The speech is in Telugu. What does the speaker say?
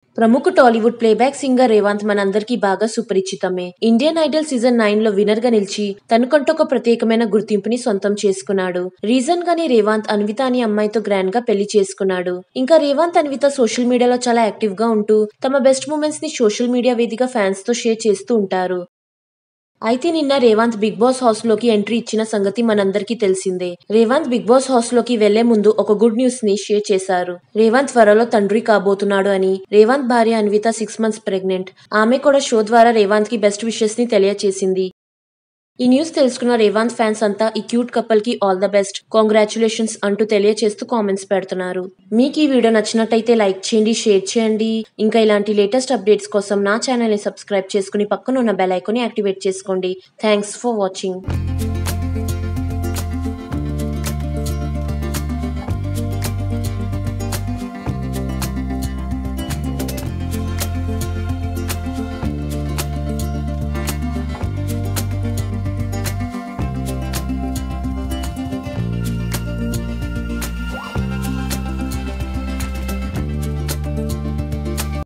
ప్రముఖ టాలీవుడ్ ప్లేబ్యాక్ సింగర్ రేవాంత్ మనందరికీ బాగా సుపరిచితమే ఇండియన్ ఐడల్ సీజన్ నైన్ లో విన్నర్ గా నిలిచి తనకంటూ ఒక ప్రత్యేకమైన గుర్తింపుని సొంతం చేసుకున్నాడు రీజన్ గానీ రేవాంత్ అన్విత అనే అమ్మాయితో గ్రాండ్ గా పెళ్లి చేసుకున్నాడు ఇంకా రేవాంత్ అన్విత సోషల్ మీడియాలో చాలా యాక్టివ్ గా ఉంటూ తమ బెస్ట్ మూమెంట్స్ ని సోషల్ మీడియా వేదిక ఫ్యాన్స్ తో షేర్ చేస్తూ ఉంటారు అయితే నిన్న రేవాంత్ బిగ్ బాస్ హౌస్ లోకి ఎంట్రీ ఇచ్చిన సంగతి మనందరికీ తెలిసిందే రేవాంత్ బిగ్ బాస్ హౌస్ లోకి వెళ్లే ముందు ఒక గుడ్ న్యూస్ ని షేర్ చేశారు రేవాంత్ త్వరలో తండ్రి కాబోతున్నాడు అని రేవాంత్ భార్య అన్విత సిక్స్ మంత్స్ ప్రెగ్నెంట్ ఆమె కూడా షో ద్వారా రేవాంత్ కి బెస్ట్ విషెస్ ని తెలియచేసింది ఈ న్యూస్ తెలుసుకున్న రేవాంత్ ఫ్యాన్స్ అంతా ఈ క్యూట్ కపుల్ కి ఆల్ ద బెస్ట్ కాంగ్రాచులేషన్స్ అంటూ తెలియచేస్తూ కామెంట్స్ పెడుతున్నారు మీకు ఈ వీడియో నచ్చినట్టయితే లైక్ చేయండి షేర్ చేయండి ఇంకా ఇలాంటి లేటెస్ట్ అప్డేట్స్ కోసం నా ఛానల్ ని సబ్స్క్రైబ్ చేసుకుని పక్కన ఉన్న బెల్ ఐకాన్ యాక్టివేట్ చేసుకోండి థ్యాంక్స్ ఫర్ వాచింగ్